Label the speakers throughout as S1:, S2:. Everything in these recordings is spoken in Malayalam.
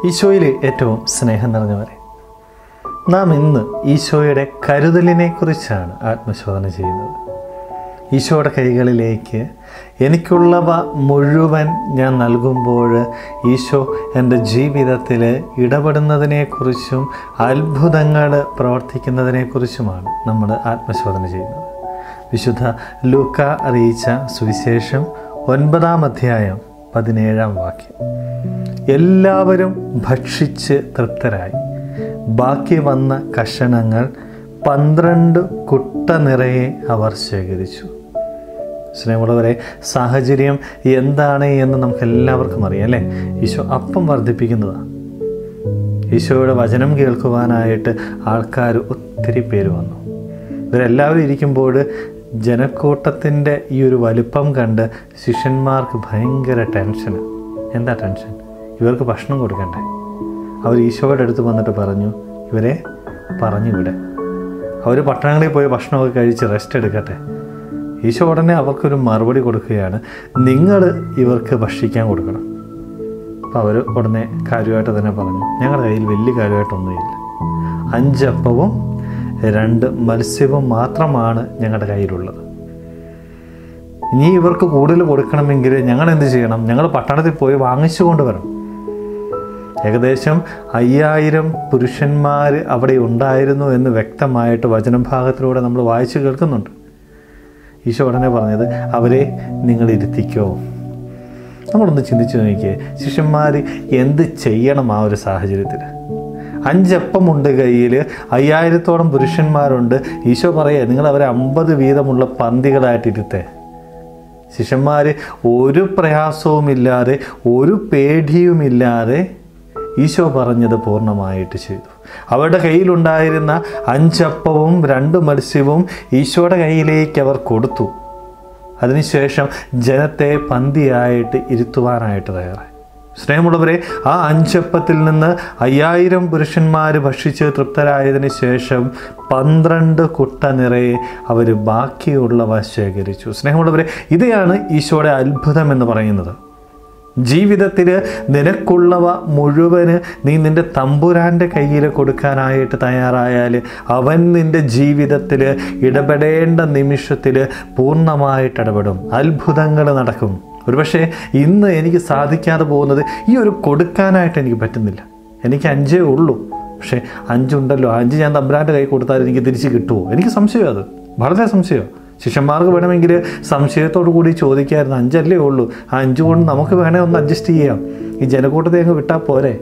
S1: ഈശോയിലെ ഏറ്റവും സ്നേഹം നിറഞ്ഞവരെ നാം ഇന്ന് ഈശോയുടെ കരുതലിനെ കുറിച്ചാണ് ആത്മശോധന ചെയ്യുന്നത് ഈശോയുടെ കൈകളിലേക്ക് എനിക്കുള്ളവ മുഴുവൻ ഞാൻ നൽകുമ്പോൾ ഈശോ എൻ്റെ ജീവിതത്തിൽ ഇടപെടുന്നതിനെക്കുറിച്ചും അത്ഭുതങ്ങൾ പ്രവർത്തിക്കുന്നതിനെക്കുറിച്ചുമാണ് നമ്മൾ ആത്മശോധന ചെയ്യുന്നത് വിശുദ്ധ ലൂക്ക അറിയിച്ച സുവിശേഷം ഒൻപതാം അധ്യായം പതിനേഴാം വാക്യം എല്ലാവരും ഭക്ഷിച്ച് തൃപ്തരായി ബാക്കി വന്ന കഷണങ്ങൾ പന്ത്രണ്ട് കുട്ട നിറയെ അവർ ശേഖരിച്ചു സ്നേഹമുള്ളവരെ സാഹചര്യം എന്താണ് എന്ന് നമുക്ക് എല്ലാവർക്കും അറിയാം അല്ലേ ഈശോ അപ്പം വർദ്ധിപ്പിക്കുന്നതാണ് ഈശോയുടെ വചനം കേൾക്കുവാനായിട്ട് ആൾക്കാർ ഒത്തിരി പേര് വന്നു ഇവരെല്ലാവരും ഇരിക്കുമ്പോൾ ജനക്കൂട്ടത്തിൻ്റെ ഈ ഒരു വലിപ്പം കണ്ട് ശിഷ്യന്മാർക്ക് ഭയങ്കര ടെൻഷൻ എന്താ ടെൻഷൻ ഇവർക്ക് ഭക്ഷണം കൊടുക്കണ്ടേ അവർ ഈശോയുടെ അടുത്ത് വന്നിട്ട് പറഞ്ഞു ഇവരെ പറഞ്ഞു വിടെ അവർ പട്ടണങ്ങളിൽ പോയി ഭക്ഷണമൊക്കെ കഴിച്ച് റെസ്റ്റ് എടുക്കട്ടെ ഈശോ ഉടനെ അവർക്കൊരു മറുപടി കൊടുക്കുകയാണ് നിങ്ങൾ ഇവർക്ക് ഭക്ഷിക്കാൻ കൊടുക്കണം അപ്പോൾ അവർ ഉടനെ കാര്യമായിട്ട് തന്നെ പറഞ്ഞു ഞങ്ങളുടെ കയ്യിൽ വലിയ കാര്യമായിട്ടൊന്നുമില്ല അഞ്ചപ്പവും രണ്ട് മത്സ്യവും മാത്രമാണ് ഞങ്ങളുടെ കയ്യിലുള്ളത് ഇനി ഇവർക്ക് കൂടുതൽ കൊടുക്കണമെങ്കിൽ ഞങ്ങൾ എന്ത് ചെയ്യണം ഞങ്ങൾ പട്ടണത്തിൽ പോയി വാങ്ങിച്ചു കൊണ്ടുവരണം ഏകദേശം അയ്യായിരം പുരുഷന്മാർ അവിടെ ഉണ്ടായിരുന്നു എന്ന് വ്യക്തമായിട്ട് വചനഭാഗത്തിലൂടെ നമ്മൾ വായിച്ചു കേൾക്കുന്നുണ്ട് ഈശോ ഉടനെ പറഞ്ഞത് അവരെ നിങ്ങൾ ഇരുത്തിക്കോ നമ്മളൊന്ന് ചിന്തിച്ചു നോക്കിയേ ശിഷ്യന്മാർ എന്ത് ചെയ്യണം ആ ഒരു സാഹചര്യത്തിൽ അഞ്ചപ്പമുണ്ട് കയ്യിൽ അയ്യായിരത്തോളം പുരുഷന്മാരുണ്ട് ഈശോ പറയുക നിങ്ങൾ അവരെ അമ്പത് വീതമുള്ള പന്തികളായിട്ടിരുത്തേ ശിഷ്യന്മാർ ഒരു പ്രയാസവുമില്ലാതെ ഒരു പേടിയുമില്ലാതെ ഈശോ പറഞ്ഞത് പൂർണ്ണമായിട്ട് ചെയ്തു അവരുടെ കയ്യിലുണ്ടായിരുന്ന അഞ്ചപ്പവും രണ്ട് മത്സ്യവും ഈശോയുടെ കയ്യിലേക്ക് അവർ കൊടുത്തു അതിനുശേഷം ജനത്തെ പന്തിയായിട്ട് ഇരുത്തുവാനായിട്ട് തയ്യാറായി സ്നേഹമുള്ളവരെ ആ അഞ്ചപ്പത്തിൽ നിന്ന് അയ്യായിരം പുരുഷന്മാർ ഭക്ഷിച്ച് തൃപ്തരായതിനു ശേഷം പന്ത്രണ്ട് കുട്ട നിറയെ അവർ ബാക്കിയുള്ളവ ശേഖരിച്ചു സ്നേഹമുള്ളവരെ ഇതാണ് ഈശോയുടെ അത്ഭുതം എന്ന് പറയുന്നത് ജീവിതത്തിൽ നിനക്കുള്ളവ മുഴുവന് നീ നിൻ്റെ തമ്പുരാൻ്റെ കയ്യിൽ കൊടുക്കാനായിട്ട് തയ്യാറായാൽ അവൻ നിൻ്റെ ജീവിതത്തിൽ ഇടപെടേണ്ട നിമിഷത്തിൽ പൂർണ്ണമായിട്ട് ഇടപെടും അത്ഭുതങ്ങൾ നടക്കും ഒരുപക്ഷെ ഇന്ന് എനിക്ക് സാധിക്കാതെ പോകുന്നത് ഈ ഒരു കൊടുക്കാനായിട്ട് എനിക്ക് പറ്റുന്നില്ല എനിക്ക് അഞ്ചേ ഉള്ളൂ പക്ഷേ അഞ്ചുണ്ടല്ലോ അഞ്ച് ഞാൻ തമ്പുരാൻ്റെ കൈ കൊടുത്താൽ എനിക്ക് തിരിച്ച് കിട്ടുമോ എനിക്ക് സംശയം അത് വളരെ സംശയം ശിഷ്യന്മാർക്ക് വേണമെങ്കിൽ സംശയത്തോടു കൂടി ചോദിക്കായിരുന്നു അഞ്ചല്ലേ ഉള്ളൂ ആ അഞ്ച് കൊണ്ട് നമുക്ക് വേണേൽ ഒന്ന് അഡ്ജസ്റ്റ് ചെയ്യാം ഈ ജനക്കൂട്ടത്തെ അങ്ങ് വിട്ടാൽ പോരെ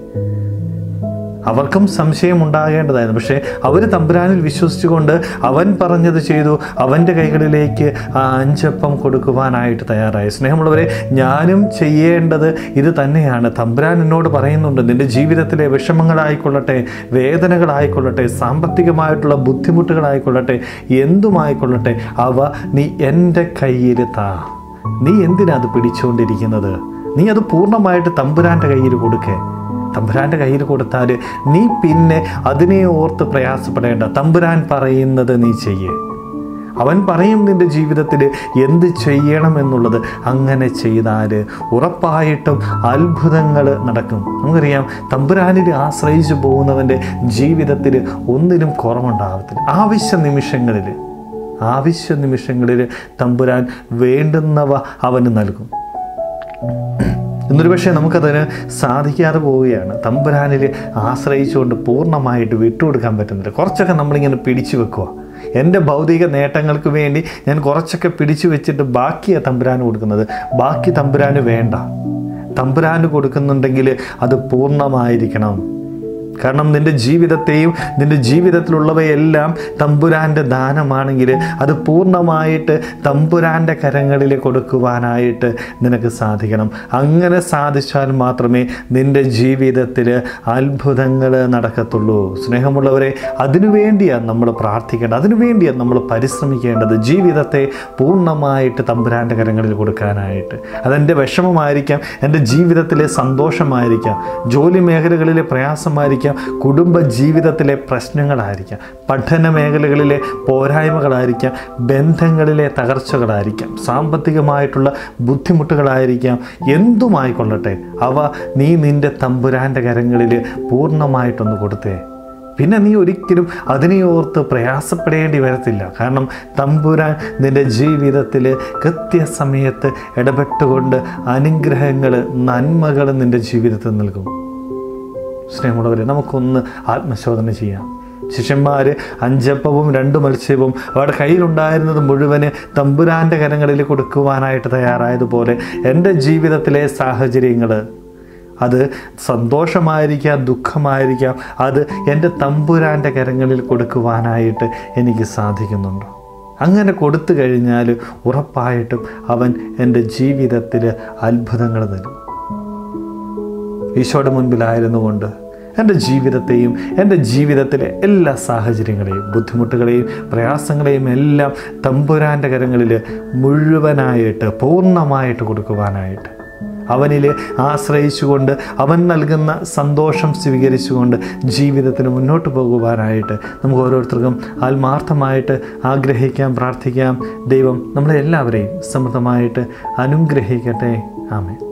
S1: അവർക്കും സംശയം ഉണ്ടാകേണ്ടതായിരുന്നു പക്ഷേ അവർ തമ്പുരാനിൽ വിശ്വസിച്ചുകൊണ്ട് അവൻ പറഞ്ഞത് ചെയ്തു അവൻ്റെ കൈകളിലേക്ക് ആ അഞ്ചപ്പം കൊടുക്കുവാനായിട്ട് തയ്യാറായി സ്നേഹമുള്ളവരെ ഞാനും ചെയ്യേണ്ടത് ഇത് തന്നെയാണ് തമ്പുരാൻ എന്നോട് പറയുന്നുണ്ട് നിൻ്റെ ജീവിതത്തിലെ വിഷമങ്ങളായിക്കൊള്ളട്ടെ വേദനകളായിക്കൊള്ളട്ടെ സാമ്പത്തികമായിട്ടുള്ള ബുദ്ധിമുട്ടുകളായിക്കൊള്ളട്ടെ എന്തുമായിക്കൊള്ളട്ടെ അവ നീ എൻ്റെ കയ്യിൽ താ നീ എന്തിനാ അത് പിടിച്ചുകൊണ്ടിരിക്കുന്നത് നീ അത് പൂർണ്ണമായിട്ട് തമ്പുരാൻ്റെ കയ്യിൽ കൊടുക്കേ തമ്പുരാൻ്റെ കയ്യിൽ കൊടുത്താൽ നീ പിന്നെ അതിനെ ഓർത്ത് പ്രയാസപ്പെടേണ്ട തമ്പുരാൻ പറയുന്നത് നീ ചെയ്യേ അവൻ പറയും നിൻ്റെ ജീവിതത്തിൽ എന്ത് ചെയ്യണം എന്നുള്ളത് അങ്ങനെ ചെയ്താൽ ഉറപ്പായിട്ടും അത്ഭുതങ്ങൾ നടക്കും നമുക്കറിയാം തമ്പുരാനിൽ ആശ്രയിച്ചു പോകുന്നവൻ്റെ ജീവിതത്തിൽ ഒന്നിനും കുറവുണ്ടാകത്തില്ല ആവശ്യ നിമിഷങ്ങളിൽ ആവശ്യ നിമിഷങ്ങളിൽ തമ്പുരാൻ വേണ്ടുന്നവ അവന് നൽകും എന്നൊരു പക്ഷേ നമുക്കതിന് സാധിക്കാതെ പോവുകയാണ് തമ്പുരാനിൽ ആശ്രയിച്ചുകൊണ്ട് പൂർണ്ണമായിട്ട് വിട്ടുകൊടുക്കാൻ പറ്റുന്നില്ല കുറച്ചൊക്കെ നമ്മളിങ്ങനെ പിടിച്ചു വെക്കുക എൻ്റെ ഭൗതിക നേട്ടങ്ങൾക്ക് വേണ്ടി ഞാൻ കുറച്ചൊക്കെ പിടിച്ചു വെച്ചിട്ട് ബാക്കിയാണ് തമ്പുരാന് കൊടുക്കുന്നത് ബാക്കി തമ്പുരാന് വേണ്ട തമ്പുരാന് കൊടുക്കുന്നുണ്ടെങ്കിൽ അത് പൂർണ്ണമായിരിക്കണം കാരണം നിൻ്റെ ജീവിതത്തെയും നിൻ്റെ ജീവിതത്തിലുള്ളവയെല്ലാം തമ്പുരാൻ്റെ ദാനമാണെങ്കിൽ അത് പൂർണ്ണമായിട്ട് തമ്പുരാൻ്റെ കരങ്ങളിൽ കൊടുക്കുവാനായിട്ട് നിനക്ക് സാധിക്കണം അങ്ങനെ സാധിച്ചാൽ മാത്രമേ നിൻ്റെ ജീവിതത്തിൽ അത്ഭുതങ്ങൾ നടക്കത്തുള്ളൂ സ്നേഹമുള്ളവരെ അതിനുവേണ്ടിയാണ് നമ്മൾ പ്രാർത്ഥിക്കേണ്ടത് അതിനുവേണ്ടിയാണ് നമ്മൾ പരിശ്രമിക്കേണ്ടത് ജീവിതത്തെ പൂർണ്ണമായിട്ട് തമ്പുരാൻ്റെ കരങ്ങളിൽ കൊടുക്കാനായിട്ട് അതെൻ്റെ വിഷമമായിരിക്കാം എൻ്റെ ജീവിതത്തിലെ സന്തോഷമായിരിക്കാം ജോലി മേഖലകളിലെ പ്രയാസമായിരിക്കാം പ്രശ്നങ്ങളായിരിക്കാം കുടുംബ ജീവിതത്തിലെ പ്രശ്നങ്ങളായിരിക്കാം പഠന മേഖലകളിലെ പോരായ്മകളായിരിക്കാം ബന്ധങ്ങളിലെ തകർച്ചകളായിരിക്കാം സാമ്പത്തികമായിട്ടുള്ള ബുദ്ധിമുട്ടുകളായിരിക്കാം എന്തുമായിക്കൊള്ളട്ടെ അവ നീ നിൻ്റെ തമ്പുരാൻ്റെ കരങ്ങളിൽ പൂർണ്ണമായിട്ടൊന്ന് കൊടുത്തേ പിന്നെ നീ ഒരിക്കലും അതിനെ ഓർത്ത് പ്രയാസപ്പെടേണ്ടി വരത്തില്ല കാരണം തമ്പുരാൻ നിൻ്റെ ജീവിതത്തിൽ കൃത്യസമയത്ത് ഇടപെട്ടുകൊണ്ട് അനുഗ്രഹങ്ങൾ നന്മകൾ നിൻ്റെ ജീവിതത്തിൽ നൽകും സ്നേഹമുള്ളവരെ നമുക്കൊന്ന് ആത്മശോധന ചെയ്യാം ശിഷ്യന്മാർ അഞ്ചപ്പവും രണ്ട് മത്സ്യവും അവരുടെ കയ്യിലുണ്ടായിരുന്നത് മുഴുവന് തമ്പുരാൻ്റെ കരങ്ങളിൽ കൊടുക്കുവാനായിട്ട് തയ്യാറായതുപോലെ എൻ്റെ ജീവിതത്തിലെ സാഹചര്യങ്ങൾ അത് സന്തോഷമായിരിക്കാം ദുഃഖമായിരിക്കാം അത് എൻ്റെ തമ്പുരാൻ്റെ കരങ്ങളിൽ കൊടുക്കുവാനായിട്ട് എനിക്ക് സാധിക്കുന്നുണ്ടോ അങ്ങനെ കൊടുത്തു കഴിഞ്ഞാൽ ഉറപ്പായിട്ടും അവൻ എൻ്റെ ജീവിതത്തിൽ അത്ഭുതങ്ങൾ തരും ഈശോയുടെ മുൻപിലായിരുന്നുകൊണ്ട് എൻ്റെ ജീവിതത്തെയും എൻ്റെ ജീവിതത്തിലെ എല്ലാ സാഹചര്യങ്ങളെയും ബുദ്ധിമുട്ടുകളെയും പ്രയാസങ്ങളെയും എല്ലാം തമ്പുരാൻ്റെ കരങ്ങളിൽ മുഴുവനായിട്ട് പൂർണ്ണമായിട്ട് കൊടുക്കുവാനായിട്ട് അവനിൽ ആശ്രയിച്ചുകൊണ്ട് അവൻ നൽകുന്ന സന്തോഷം സ്വീകരിച്ചുകൊണ്ട് ജീവിതത്തിന് മുന്നോട്ട് പോകുവാനായിട്ട് നമുക്ക് ഓരോരുത്തർക്കും ആത്മാർത്ഥമായിട്ട് ആഗ്രഹിക്കാം പ്രാർത്ഥിക്കാം ദൈവം നമ്മളെ എല്ലാവരെയും സമൃദ്ധമായിട്ട് അനുഗ്രഹിക്കട്ടെ ആമേ